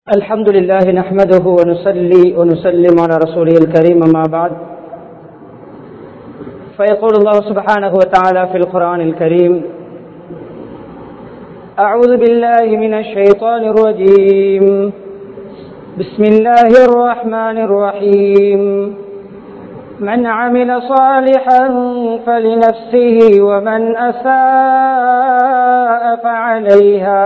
الحمد لله نحمده ونصلي ونسلم على رسوله الكريم ما بعد فيقول الله سبحانه وتعالى في القرآن الكريم أعوذ بالله من الشيطان الرجيم بسم الله الرحمن الرحيم من عمل صالحا فلنفسه ومن أساء فعليها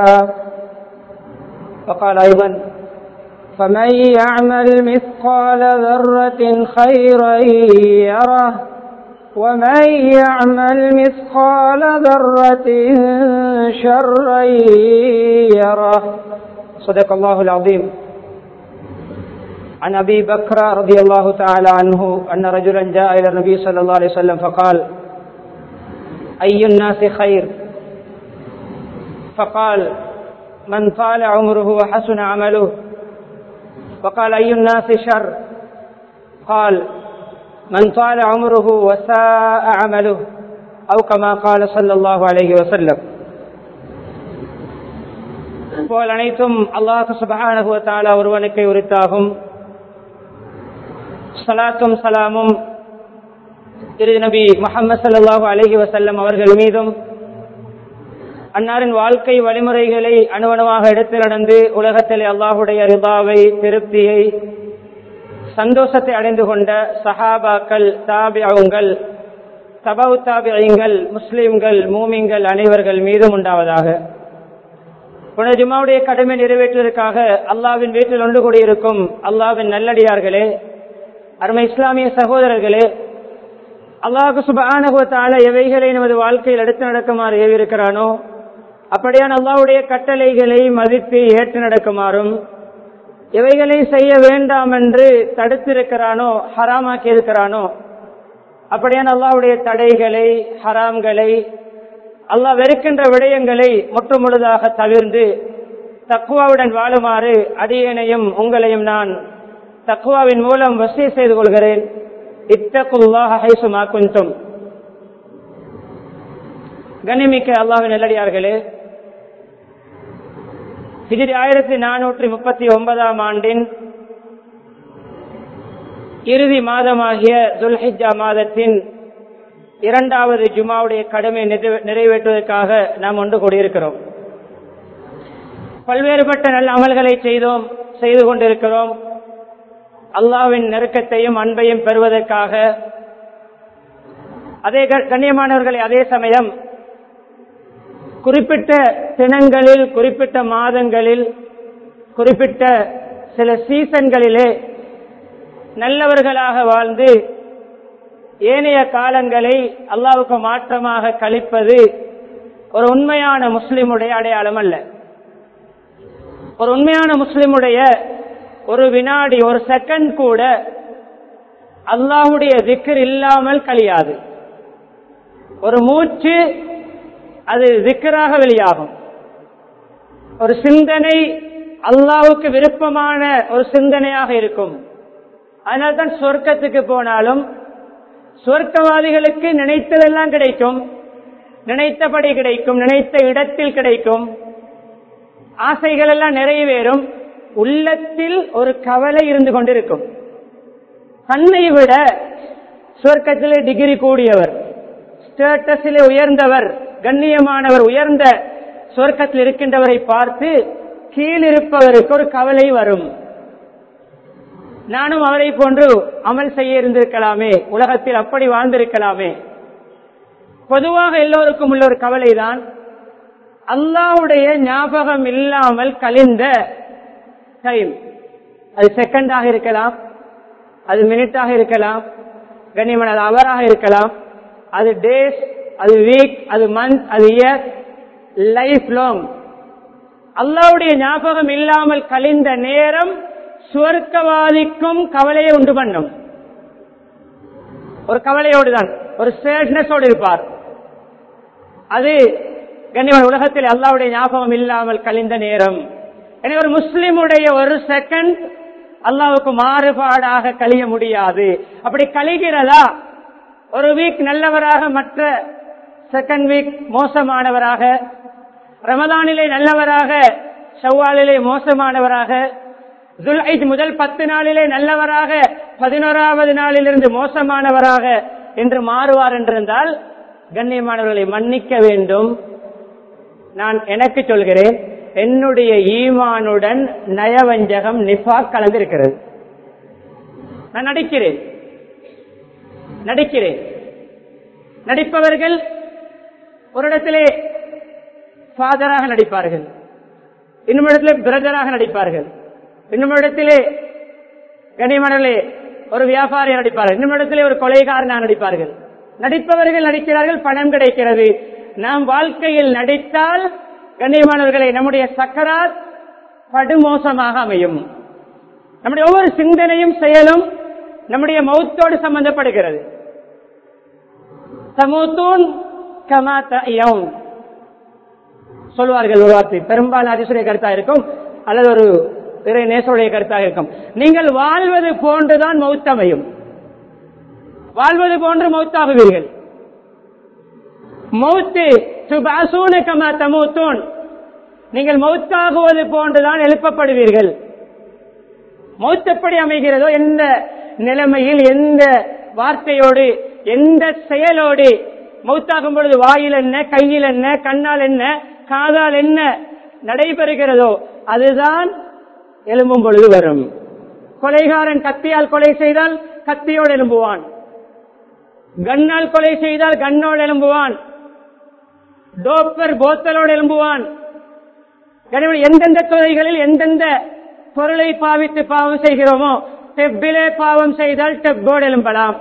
وقال أيضا فمن يعمل مثقال ذرة خيرا يره ومن يعمل مثقال ذرة شرا يره صدق الله العظيم عن أبي بكر رضي الله تعالى عنه أن رجلا جاء إلى النبي صلى الله عليه وسلم فقال أي الناس خير فقال من طال عمره وحسن عمله وقال أي الناس شر قال من طال عمره وساء عمله أو كما قال صلى الله عليه وسلم போல் அனைத்தும் அல்லாஹு சுபஹானஹு தஆலா ஒருவனுக்கு உரித்தாகும் சலாத்தும் சலாமும் திரு நபி முஹம்மது ஸல்லல்லாஹு அலைஹி வஸல்லம் அவர்கள் மீதும் அன்னாரின் வாழ்க்கை வழிமுறைகளை அணுவணுவாக எடுத்து நடந்து உலகத்தில் அல்லாஹுடைய ரிபாவை திருப்தியை சந்தோஷத்தை அடைந்து கொண்ட சஹாபாக்கள் தாபியங்கள் தபவு தாபியங்கள் முஸ்லிம்கள் மூமிங்கள் அனைவர்கள் மீதும் உண்டாவதாக புனர் ஜுமாவுடைய கடமை நிறைவேற்றுவதற்காக அல்லாவின் வீட்டில் ஒன்று கூடியிருக்கும் அல்லாவின் நல்லடியார்களே அருமை இஸ்லாமிய சகோதரர்களே அல்லாஹு சுபானுவத்தால எவைகளை நமது வாழ்க்கையில் எடுத்து நடக்குமாறு ஏவிருக்கிறானோ அப்படியான அல்லாவுடைய கட்டளைகளை மதித்து ஏற்று நடக்குமாறும் எவைகளை செய்ய வேண்டாம் என்று தடுத்திருக்கிறானோ ஹராமாக்கி இருக்கிறானோ அப்படியான அல்லாவுடைய தடைகளை ஹராம்களை அல்லாஹ் வெறுக்கின்ற விடயங்களை முற்று முழுதாக தவிர்ந்து தக்குவாவுடன் வாழுமாறு அடியனையும் உங்களையும் நான் தக்குவாவின் மூலம் வசதி செய்து கொள்கிறேன் இத்தகுல்லாஹ ஹைசுமா குந்தும் கனிமிக்க அல்லாவின் நெல்லடியார்களே ஹிஜிரி ஆயிரத்தி நானூற்றி முப்பத்தி ஒன்பதாம் ஆண்டின் இறுதி மாதமாகிய துல்ஹிஜா மாதத்தின் இரண்டாவது ஜுமாவுடைய கடமை நிறைவேற்றுவதற்காக நாம் ஒன்று கூடியிருக்கிறோம் பல்வேறுபட்ட நல்ல அமல்களை செய்தோம் செய்து கொண்டிருக்கிறோம் அல்லாவின் நெருக்கத்தையும் அன்பையும் பெறுவதற்காக அதே கண்ணியமானவர்களை அதே சமயம் குறிப்பிட்ட தினங்களில் குறிப்பிட்ட மாதங்களில் குறிப்பிட்ட சில சீசன்களிலே நல்லவர்களாக வாழ்ந்து ஏனைய காலங்களை அல்லாவுக்கு மாற்றமாக கழிப்பது ஒரு உண்மையான முஸ்லிமுடைய அடையாளம் அல்ல ஒரு உண்மையான முஸ்லிமுடைய ஒரு வினாடி ஒரு செகண்ட் கூட அல்லாஹுடைய திக்கர் இல்லாமல் கழியாது ஒரு மூச்சு அது திக்கராக வெளியாகும் ஒரு சிந்தனை அல்லாவுக்கு விருப்பமான ஒரு சிந்தனையாக இருக்கும் அதனால்தான் சொர்க்கத்துக்கு போனாலும் சொர்க்கவாதிகளுக்கு நினைத்ததெல்லாம் கிடைக்கும் நினைத்தபடி கிடைக்கும் நினைத்த இடத்தில் கிடைக்கும் ஆசைகள் எல்லாம் நிறைவேறும் உள்ளத்தில் ஒரு கவலை இருந்து கொண்டிருக்கும் தன்னை விட சொர்க்கத்திலே டிகிரி கூடியவர் ஸ்டேட்டஸிலே உயர்ந்தவர் கண்ணியமானவர் உயர்ந்த சொர்க்கத்தில் இருக்கின்றவரை பார்த்து கீழிருப்பவருக்கு ஒரு கவலை வரும் நானும் அவரை போன்று அமல் செய்ய இருந்திருக்கலாமே உலகத்தில் அப்படி வாழ்ந்திருக்கலாமே பொதுவாக எல்லோருக்கும் உள்ள ஒரு கவலைதான் அல்லாவுடைய ஞாபகம் இல்லாமல் கழிந்த டைம் அது செகண்டாக இருக்கலாம் அது மினிட்டாக இருக்கலாம் கண்ணியமான அது அவராக இருக்கலாம் அது டேஸ் அது வீக் அது மந்த் அது இயர் லைஃப் லாங் அல்லாவுடைய ஞாபகம் இல்லாமல் கழிந்த நேரம் சுவர்க்கவாதிக்கும் கவலையை உண்டு பண்ணும் ஒரு கவலையோடு தான் ஒரு சேட்னஸோடு இருப்பார் அது கண்ணியமான உலகத்தில் அல்லாவுடைய ஞாபகம் இல்லாமல் கழிந்த நேரம் எனவே ஒரு முஸ்லிமுடைய ஒரு செகண்ட் அல்லாவுக்கு மாறுபாடாக கழிய முடியாது அப்படி கழிகிறதா ஒரு வீக் நல்லவராக மற்ற செகண்ட் வீக் மோசமானவராக ரமதானிலே நல்லவராக ஷவ்வாலிலே மோசமானவராக துல்ஹஜ் முதல் பத்து நாளிலே நல்லவராக பதினோராவது நாளிலிருந்து மோசமானவராக என்று மாறுவார் என்றிருந்தால் கண்ணியமானவர்களை மன்னிக்க வேண்டும் நான் எனக்கு சொல்கிறேன் என்னுடைய ஈமானுடன் நயவஞ்சகம் நிஃபா கலந்திருக்கிறது நான் நடிக்கிறேன் நடிக்கிறேன் நடிப்பவர்கள் ஒரு இடத்திலே ஃபாதராக நடிப்பார்கள் இன்னும் இடத்திலே பிரதராக நடிப்பார்கள் இன்னும் இடத்திலே கனிமணலே ஒரு வியாபாரி நடிப்பார்கள் இன்னும் இடத்திலே ஒரு கொலைகாரனாக நடிப்பார்கள் நடிப்பவர்கள் நடிக்கிறார்கள் பணம் கிடைக்கிறது நாம் வாழ்க்கையில் நடித்தால் கண்ணியமானவர்களை நம்முடைய சக்கராத் படுமோசமாக அமையும் நம்முடைய ஒவ்வொரு சிந்தனையும் செயலும் நம்முடைய மௌத்தோடு சம்பந்தப்படுகிறது சமூத்தூன் கமாத்தயம் சொல்வார்கள் ஒரு வார்த்தை பெரும்பாலும் அதிசுடைய கருத்தா இருக்கும் அல்லது ஒரு இறை நேசருடைய கருத்தாக இருக்கும் நீங்கள் வாழ்வது போன்றுதான் மௌத்தமையும் வாழ்வது போன்று மௌத்தாகுவீர்கள் மௌத்து சுபாசூன கமா தமூத்தூன் நீங்கள் மௌத்தாகுவது போன்றுதான் எழுப்பப்படுவீர்கள் மௌத் எப்படி அமைகிறதோ எந்த நிலைமையில் எந்த வார்த்தையோடு எந்த செயலோடு மௌத்தாகும் பொழுது வாயில் என்ன கையில் என்ன கண்ணால் என்ன காதால் என்ன நடைபெறுகிறதோ அதுதான் எழும்பும் பொழுது வரும் கொலைகாரன் கத்தியால் கொலை செய்தால் கத்தியோடு எழும்புவான் கண்ணால் கொலை செய்தால் கண்ணோடு எழும்புவான் டோப்பர் போத்தலோடு எழும்புவான் எனவே எந்தெந்த துறைகளில் எந்தெந்த பொருளை பாவித்து பாவம் செய்கிறோமோ டெப்பிலே பாவம் செய்தால் டெப்போடு எழும்பலாம்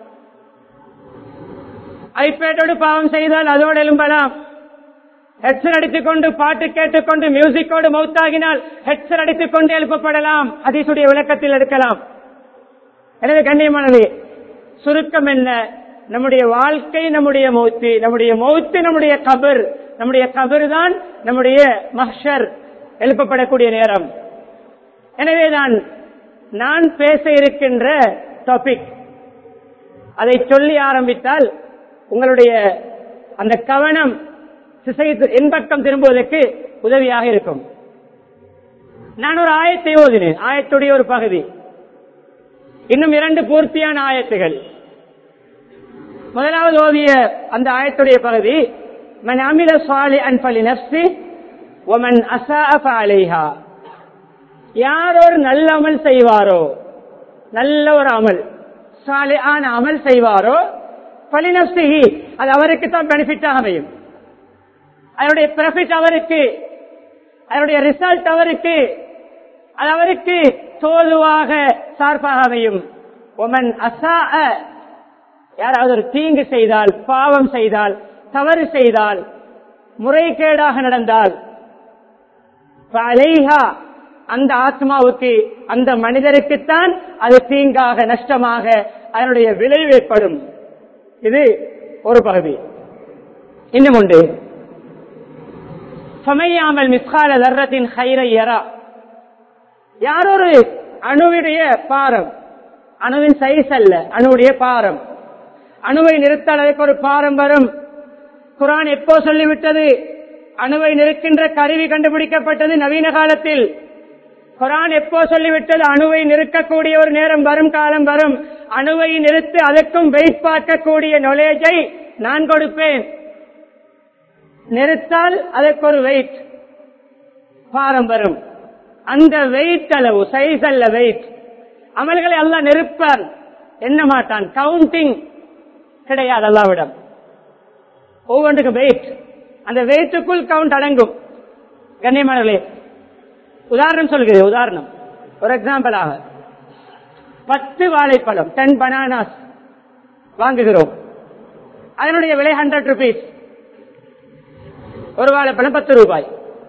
ஐபேட்டோடு பாவம் செய்தால் அதோடு எழும்பலாம் ஹெட்சர் அடித்துக் கொண்டு பாட்டு கேட்டுக்கொண்டு மியூசிக்கோடு மௌத்தாகினால் ஹெட்சர் அடித்துக் கொண்டு எழுப்பப்படலாம் அதிசுடைய விளக்கத்தில் எடுக்கலாம் எனவே கண்ணியமானது சுருக்கம் என்ன நம்முடைய வாழ்க்கை நம்முடைய மௌத்து நம்முடைய மௌத்து நம்முடைய கபர் நம்முடைய கபர் தான் நம்முடைய மஹர் எழுப்பப்படக்கூடிய நேரம் எனவேதான் நான் பேச இருக்கின்ற டாபிக் அதை சொல்லி ஆரம்பித்தால் உங்களுடைய அந்த கவனம் திசை என்பக்கம் திரும்புவதற்கு உதவியாக இருக்கும் நான் ஒரு ஆயத்தை ஓதினேன் ஆயத்துடைய ஒரு பகுதி இன்னும் இரண்டு பூர்த்தியான ஆயத்துகள் முதலாவது ஓதிய அந்த ஆயத்துடைய பகுதி மன் அமில சாலி அன்பலி நப்சி ஒமன் அசாஃப அலைஹா யார் ஒரு நல்ல அமல் செய்வாரோ நல்ல ஒரு அமல் சாலியான அமல் செய்வாரோ பலினப்சிஹி அது அவருக்கு தான் பெனிஃபிட்டாக அமையும் அதனுடைய ப்ராஃபிட் அவருக்கு அதனுடைய ரிசல்ட் அவருக்கு அது அவருக்கு தோதுவாக சார்பாக அமையும் ஒமன் அசா யாராவது ஒரு தீங்கு செய்தால் பாவம் செய்தால் தவறு செய்தால் முறைகேடாக நடந்தால் அலைஹா அந்த ஆத்மாவுக்கு அந்த மனிதருக்குத்தான் அது தீங்காக நஷ்டமாக அதனுடைய விளைவு ஏற்படும் இது ஒரு பகுதி இன்னும் உண்டு சமையாமல் மிஸ்கால தர்றத்தின் ஹைரையரா யாரொரு அணுவுடைய பாரம் அணுவின் சைஸ் அல்ல அணுவுடைய பாரம் அணுவை நிறுத்த அளவுக்கு ஒரு பாரம் வரும் குரான் எப்போ சொல்லிவிட்டது அணுவை நிறுக்கின்ற கருவி கண்டுபிடிக்கப்பட்டது நவீன காலத்தில் குரான் எப்போ சொல்லிவிட்டது அணுவை நிறுக்கக்கூடிய ஒரு நேரம் வரும் காலம் வரும் அணுவை நிறுத்து அதற்கும் வெயிட் பார்க்கக்கூடிய நொலேஜை நான் கொடுப்பேன் நிறுத்தால் அதற்கு ஒரு வெயிட் பாரம் வரும் அந்த வெயிட் அளவு சைஸ் அல்ல வெயிட் அமல்களை அல்ல நெருப்பான் என்ன மாட்டான் கவுண்டிங் கிடையாது அல்லாவிடம் ஒவ்வொன்றுக்கு வெயிட் அந்த வெயிட்டுக்குள் கவுண்ட் அடங்கும் கண்ணியமானங்களே உதாரணம் சொல்கிறேன் உதாரணம் ஒரு எக்ஸாம்பிளாக பத்து வாழைப்பழம் டென் பனானாஸ் வாங்குகிறோம் அதனுடைய விலை ஹண்ட்ரட் ருபீஸ் ஒரு வாழைப்பழம் பத்து ரூபாய்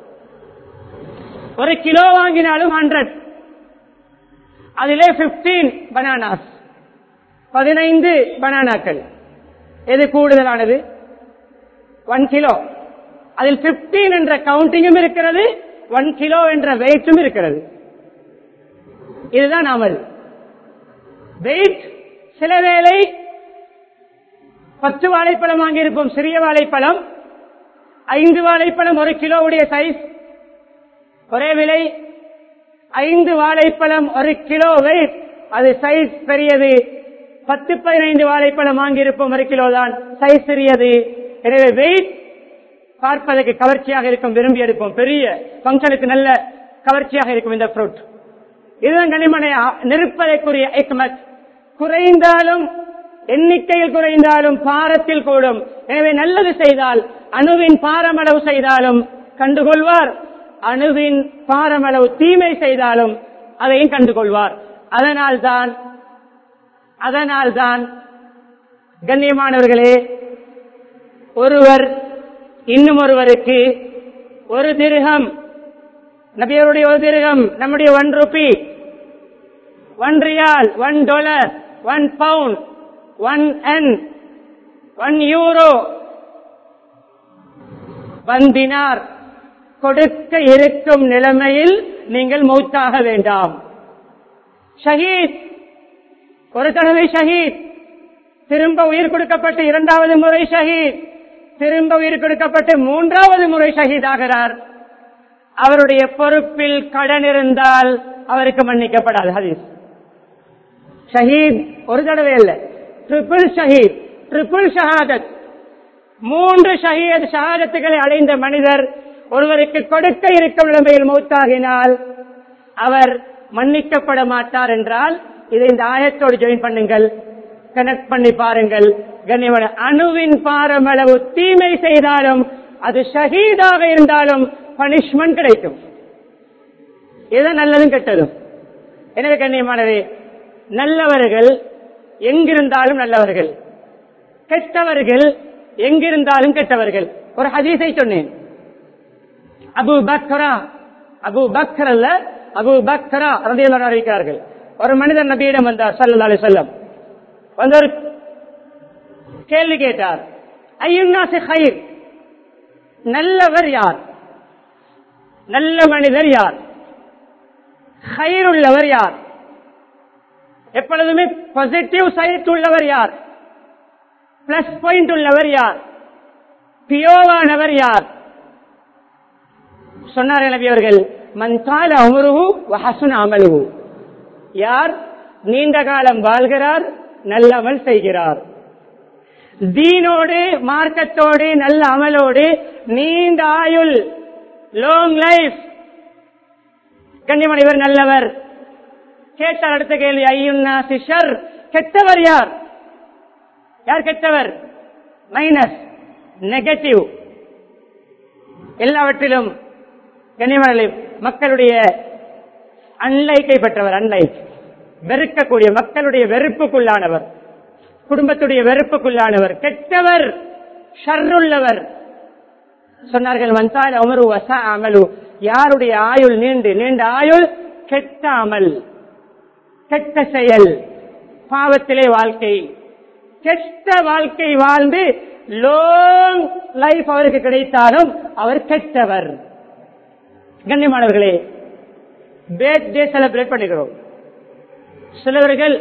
ஒரு கிலோ வாங்கினாலும் ஹண்ட்ரட் அதிலே பிப்டீன் பனானாஸ் பதினைந்து பனானாக்கள் எது கூடுதலானது ஒன் கிலோ அதில் பிப்டீன் என்ற கவுண்டிங்கும் இருக்கிறது ஒன் கிலோ என்ற வெயிட்டும் இருக்கிறது இதுதான் அமல் வெயிட் சில வேளை பத்து வாழைப்பழம் வாங்கியிருப்போம் சிறிய வாழைப்பழம் ஐந்து வாழைப்பழம் ஒரு கிலோவுடைய சைஸ் ஒரே விலை ஐந்து வாழைப்பழம் ஒரு கிலோ வெயிட் அது சைஸ் பெரியது பத்து பதினைந்து வாழைப்பழம் வாங்கியிருப்போம் ஒரு கிலோ தான் சைஸ் சிறியது எனவே வெயிட் பார்ப்பதற்கு கவர்ச்சியாக இருக்கும் விரும்பி எடுப்போம் பெரிய பங்கனுக்கு நல்ல கவர்ச்சியாக இருக்கும் இந்த ஃப்ரூட் இதுதான் கனிமனை நிற்பதற்குரிய எக்மத் குறைந்தாலும் எண்ணிக்கையில் குறைந்தாலும் பாரத்தில் கூடும் எனவே நல்லது செய்தால் அணுவின் பாரமளவு செய்தாலும் கண்டுகொள்வார் அணுவின் பாரமளவு தீமை செய்தாலும் அதையும் கண்டுகொள்வார் அதனால்தான் அதனால்தான் கண்ணியமானவர்களே ஒருவர் இன்னும் ஒருவருக்கு ஒரு திருகம் நபியருடைய ஒரு திருகம் நம்முடைய one rupee one riyal one dollar one pound one yen one euro வந்தினார் கொடுக்க இருக்கும் நிலைமையில் நீங்கள் மௌத்தாக வேண்டாம் ஷஹீத் ஒரு தடவை ஷஹீத் திரும்ப உயிர் கொடுக்கப்பட்டு இரண்டாவது முறை ஷஹீத் திரும்ப உயிர் கொடுக்கப்பட்டு மூன்றாவது முறை ஷஹீத் ஆகிறார் அவருடைய பொறுப்பில் கடன் இருந்தால் அவருக்கு மன்னிக்கப்படாது ஹதீஸ் ஷஹீத் ஒரு தடவை இல்ல ட்ரிபிள் ஷஹீத் ட்ரிபிள் ஷஹாதத் மூன்று ஷஹீத் ஷஹாதத்துகளை அடைந்த மனிதர் ஒருவருக்கு கொடுக்க இருக்கும் நிலைமையில் மௌத்தாகினால் அவர் மன்னிக்கப்பட மாட்டார் என்றால் இதை இந்த ஆயத்தோடு ஜாயின் பண்ணுங்கள் கனெக்ட் பண்ணி பாருங்கள் கண்ணியமான அணுவின் பாரமளவு தீமை செய்தாலும் அது ஷஹீதாக இருந்தாலும் பனிஷ்மெண்ட் கிடைக்கும் இது நல்லதும் கெட்டதும் எனவே கண்ணியமானவே நல்லவர்கள் எங்கிருந்தாலும் நல்லவர்கள் கெட்டவர்கள் எங்கிருந்தாலும் கெட்டவர்கள் ஒரு ஹதீஸை சொன்னேன் அபு பக்ரா அபு பக்ர் அல்ல அபு பக்ரா ரதியல்லாஹு அறிவிக்கிறார்கள் ஒரு மனிதர் நபியிடம் வந்தார் சல்லல்லாஹு அலைஹி வஸல்லம் வந்து ஒரு கேள்வி கேட்டார் ஐயுன்னாசி ஹைர் நல்லவர் யார் நல்ல மனிதர் யார் ஹைர் உள்ளவர் யார் எப்பொழுதுமே பாசிட்டிவ் சைட் உள்ளவர் யார் பிளஸ் பாயிண்ட் உள்ளவர் யார் பியோவானவர் யார் சொன்னார் நபி அவர்கள் மன்கால அமருகு வஹசுன் அமலுகு யார் நீண்ட காலம் வாழ்கிறார் நல்ல அமல் செய்கிறார் தீனோடு மார்க்கத்தோடு நல்ல அமலோடு நீண்ட ஆயுள் லாங் லைஃப் கண்ணிமணி இவர் நல்லவர் கேட்டார் அடுத்த கேள்வி ஐயுன்னா சிஷர் கெட்டவர் யார் யார் கெட்டவர் மைனஸ் நெகட்டிவ் எல்லாவற்றிலும் கனிமலை மக்களுடைய அன்லைக்கை பெற்றவர் அன்லைக் வெறுக்கக்கூடிய மக்களுடைய வெறுப்புக்குள்ளானவர் குடும்பத்துடைய வெறுப்புக்குள்ளானவர் கெட்டவர் ஷர்ருள்ளவர் சொன்னார்கள் மன்சால் அமரு வசா அமலு யாருடைய ஆயுள் நீண்டு நீண்ட ஆயுள் கெட்ட அமல் கெட்ட செயல் பாவத்திலே வாழ்க்கை கெட்ட வாழ்க்கை வாழ்ந்து லோங் லைஃப் அவருக்கு கிடைத்தாலும் அவர் கெட்டவர் கண்ணியமானவர்களே பேர்த்டே செலிப்ரேட் பண்ணுகிறோம் சிலவர்கள்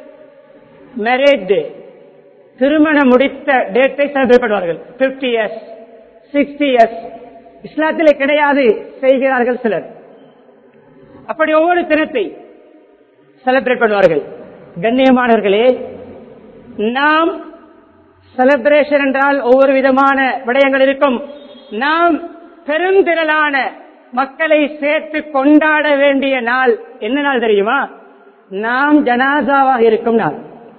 மேரேஜ் டே திருமணம் முடித்த டேட்டை செலிப்ரேட் பண்ணுவார்கள் பிப்டி இயர்ஸ் சிக்ஸ்டி இயர்ஸ் இஸ்லாத்திலே கிடையாது செய்கிறார்கள் சிலர் அப்படி ஒவ்வொரு தினத்தை செலிப்ரேட் பண்ணுவார்கள் கண்ணியமானவர்களே நாம் செலிப்ரேஷன் என்றால் ஒவ்வொரு விதமான விடயங்கள் இருக்கும் நாம் பெருந்திரளான மக்களை சேர்த்து கொண்டாட வேண்டிய நாள் என்ன நாள் தெரியுமா நாம் ஜனாசாவாக இருக்கும் நாள்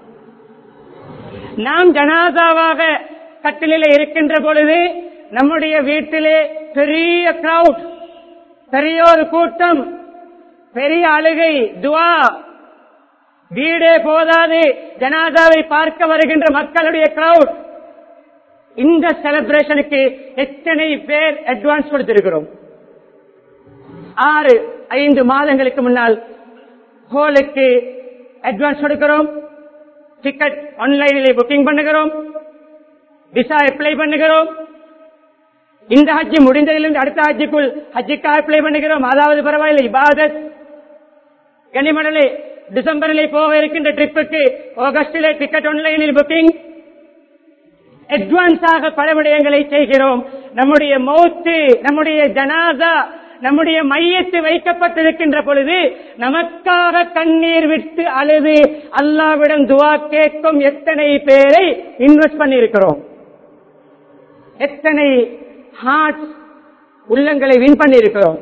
நாம் ஜனாசாவாக கட்டிலே இருக்கின்ற பொழுது நம்முடைய வீட்டிலே பெரிய கிரவுட் பெரிய ஒரு கூட்டம் பெரிய அழுகை துவா வீடே போதாது ஜனாதாவை பார்க்க வருகின்ற மக்களுடைய கிரவுட் இந்த செலிப்ரேஷனுக்கு எத்தனை பேர் அட்வான்ஸ் கொடுத்திருக்கிறோம் ஆறு ஐந்து மாதங்களுக்கு முன்னால் ஹோலுக்கு அட்வான்ஸ் கொடுக்கிறோம் டிக்கெட் ஆன்லைனிலே புக்கிங் பண்ணுகிறோம் விசா அப்ளை பண்ணுகிறோம் இந்த ஹஜ்ஜி முடிந்ததிலிருந்து அடுத்த ஹஜ்ஜிக்குள் ஹஜ்ஜிக்கு அப்ளை பண்ணுகிறோம் அதாவது பரவாயில்லை இபாதத் கனிமடலே டிசம்பரிலே போக இருக்கின்ற ட்ரிப்புக்கு ஆகஸ்டிலே டிக்கெட் ஆன்லைனில் புக்கிங் அட்வான்ஸாக பல விடயங்களை செய்கிறோம் நம்முடைய மௌத்து நம்முடைய ஜனாதா நம்முடைய மையத்து வைக்கப்பட்டிருக்கின்ற பொழுது நமக்காக கண்ணீர் விட்டு அழுது அல்லாவிடம் துவா கேட்கும் எத்தனை பேரை இன்வெஸ்ட் பண்ணியிருக்கிறோம் எத்தனை ஹார்ட் உள்ளங்களை வின் பண்ணியிருக்கிறோம்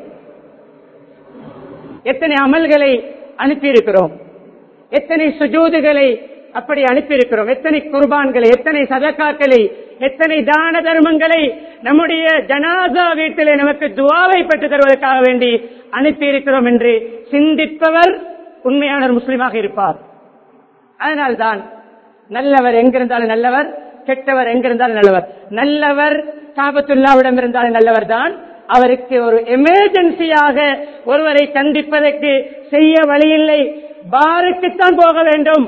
எத்தனை அமல்களை அனுப்பியிருக்கிறோம் எத்தனை சுஜூதுகளை அப்படி அனுப்பியிருக்கிறோம் எத்தனை குர்பான்களை எத்தனை சதக்காக்களை எத்தனை தான தர்மங்களை நம்முடைய ஜனாசா வீட்டிலே நமக்கு துவாவை பெற்றுத் தருவதற்காக வேண்டி அனுப்பியிருக்கிறோம் என்று சிந்திப்பவர் உண்மையான ஒரு முஸ்லிமாக இருப்பார் அதனால்தான் நல்லவர் எங்கிருந்தாலும் நல்லவர் கெட்டவர் எங்கிருந்தாலும் நல்லவர் நல்லவர் காபத்துல்லாவிடம் இருந்தாலும் நல்லவர் தான் அவருக்கு ஒரு எமர்ஜென்சியாக ஒருவரை சந்திப்பதற்கு செய்ய வழியில்லை பாருக்குத்தான் போக வேண்டும்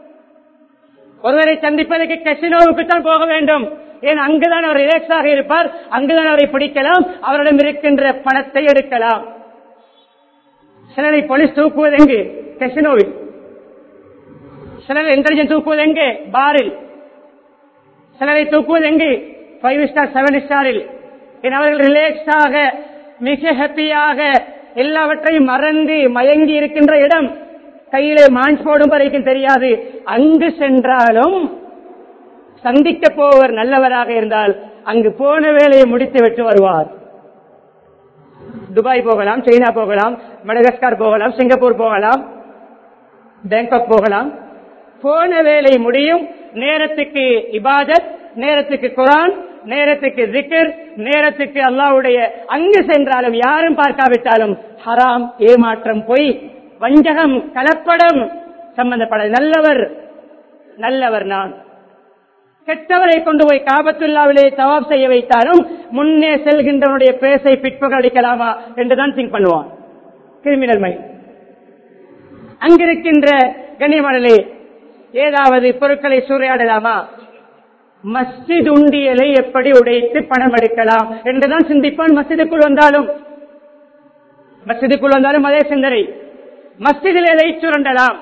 ஒருவரை சந்திப்பதற்கு கசினோவுக்குத்தான் போக வேண்டும் ஏன் அங்குதான் அவர் ரிலாக்ஸாக இருப்பார் அங்குதான் அவரை பிடிக்கலாம் அவரிடம் இருக்கின்ற பணத்தை எடுக்கலாம் சிலரை போலீஸ் தூக்குவது எங்கு கசினோவில் சிலரை இன்டெலிஜென்ஸ் தூக்குவது எங்கே பாரில் சிலரை தூக்குவது எங்கு ஃபைவ் ஸ்டார் செவன் ஸ்டாரில் ஏன் அவர்கள் ரிலாக்ஸாக மிக ஹாப்பியாக எல்லாவற்றையும் மறந்து மயங்கி இருக்கின்ற இடம் கையிலே மாஞ்ச் போடும் வரைக்கும் தெரியாது அங்கு சென்றாலும் சந்திக்க போவர் நல்லவராக இருந்தால் அங்கு போன வேலையை முடித்து விட்டு வருவார் துபாய் போகலாம் சைனா போகலாம் மடகஸ்கார் போகலாம் சிங்கப்பூர் போகலாம் பேங்காக் போகலாம் போன வேலை முடியும் நேரத்துக்கு இபாதத் நேரத்துக்கு குரான் நேரத்துக்கு ஜிக்கர் நேரத்துக்கு அல்லாவுடைய அங்கு சென்றாலும் யாரும் பார்க்காவிட்டாலும் ஹராம் ஏமாற்றம் பொய் வஞ்சகம் கலப்படம் சம்பந்தப்பட நல்லவர் நல்லவர் நான் கெட்டவரை கொண்டு போய் காபத்துல்லாவிலே தவாப் செய்ய வைத்தாலும் முன்னே செல்கின்றவனுடைய பேசை பிற்பகல் அடிக்கலாமா என்றுதான் திங்க் பண்ணுவான் கிரிமினல் மைண்ட் அங்கிருக்கின்ற கண்ணியமடலே ஏதாவது பொருட்களை சூறையாடலாமா மஸ்ஜித் உண்டியலை எப்படி உடைத்து பணம் எடுக்கலாம் என்றுதான் சிந்திப்பான் மஸ்ஜிதுக்குள் வந்தாலும் மஸ்ஜிதுக்குள் வந்தாலும் அதே சிந்தனை மஸ்ஜிதில் எதை சுரண்டலாம்